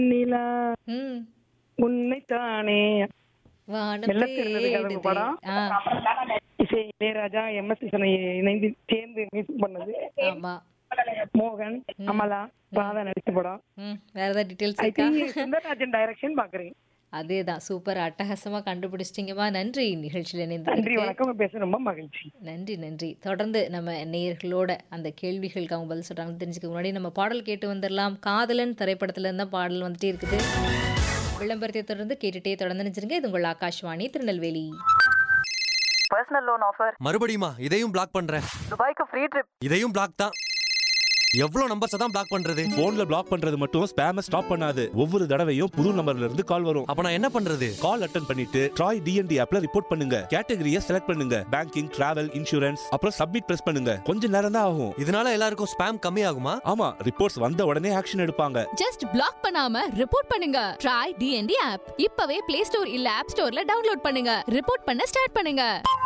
நிலா ம் உன்னைத்தானே வானம் மெல்ல திறந்தது கதவு தேடுதே. படம். ஆ, இசை இளையராஜா எம் எஸ் இணைந்து சேர்ந்து மியூசிக் பண்ணது ஆமா மோகன் அமலா ராதா நடிச்ச படம் ம் வேற ஏதாவது டீட்டெயில்ஸ் ஐ இருக்கா திங்க் சுந்தரராஜன் டைரக்ஷன் பாக்குறேன் அதேதான் சூப்பர் அட்டகாசமா கண்டுபிடிச்சிட்டீங்கம்மா நன்றி நிகழ்ச்சியில் நன்றி இணைந்ததற்கு வணக்கம் உங்க பேச ரொம்ப மகிழ்ச்சி நன்றி நன்றி தொடர்ந்து நம்ம நேயர்களோட அந்த கேள்விகளுக்கு அவங்க பதில் சொல்றாங்கன்னு தெரிஞ்சுக்க முன்னாடி நம்ம பாடல் கேட்டு வந்துடலாம் காதலன் திரைப்படத்துல இருந்தா பாடல் வந்துட்டே இருக்குது விளம்பரத்தை தொடர்ந்து கேட்டுட்டே தொடர்ந்து நினைச்சிருங்க இது உங்கள் Akashvani Tirunelveli personal loan offer மறுபடியுமா இதையும் பிளாக் பண்றேன் துபாய்க்கு ஃப்ரீ ட்ரிப் இதையும் பிளாக் தான் எவ்வளவு நம்பர்ஸ் தான் பிளாக் பண்றது போன்ல பிளாக் பண்றது மட்டும் ஸ்பேம ஸ்டாப் பண்ணாது ஒவ்வொரு தடவையும் புது நம்பர்ல இருந்து கால் வரும் அப்ப நான் என்ன பண்றது கால் அட்டன் பண்ணிட்டு ட்ராய் டிஎன்டி ஆப்ல ரிப்போர்ட் பண்ணுங்க கேட்டகரியை செலக்ட் பண்ணுங்க பேங்கிங் டிராவல் இன்சூரன்ஸ் அப்புறம் சப்மிட் பிரஸ் பண்ணுங்க கொஞ்ச நேரம் தான் ஆகும் இதனால எல்லாருக்கும் ஸ்பேம் கம்மி ஆகுமா ஆமா ரிப்போர்ட்ஸ் வந்த உடனே ஆக்ஷன் எடுப்பாங்க ஜஸ்ட் பிளாக் பண்ணாம ரிப்போர்ட் பண்ணுங்க ட்ரை டிஎன்டி ஆப் இப்பவே பிளே ஸ்டோர் இல்ல ஆப் ஸ்டோர்ல டவுன்லோட் பண்ணுங்க ரிப்போர்ட் பண்ண ஸ்டார்ட் பண்ணுங்க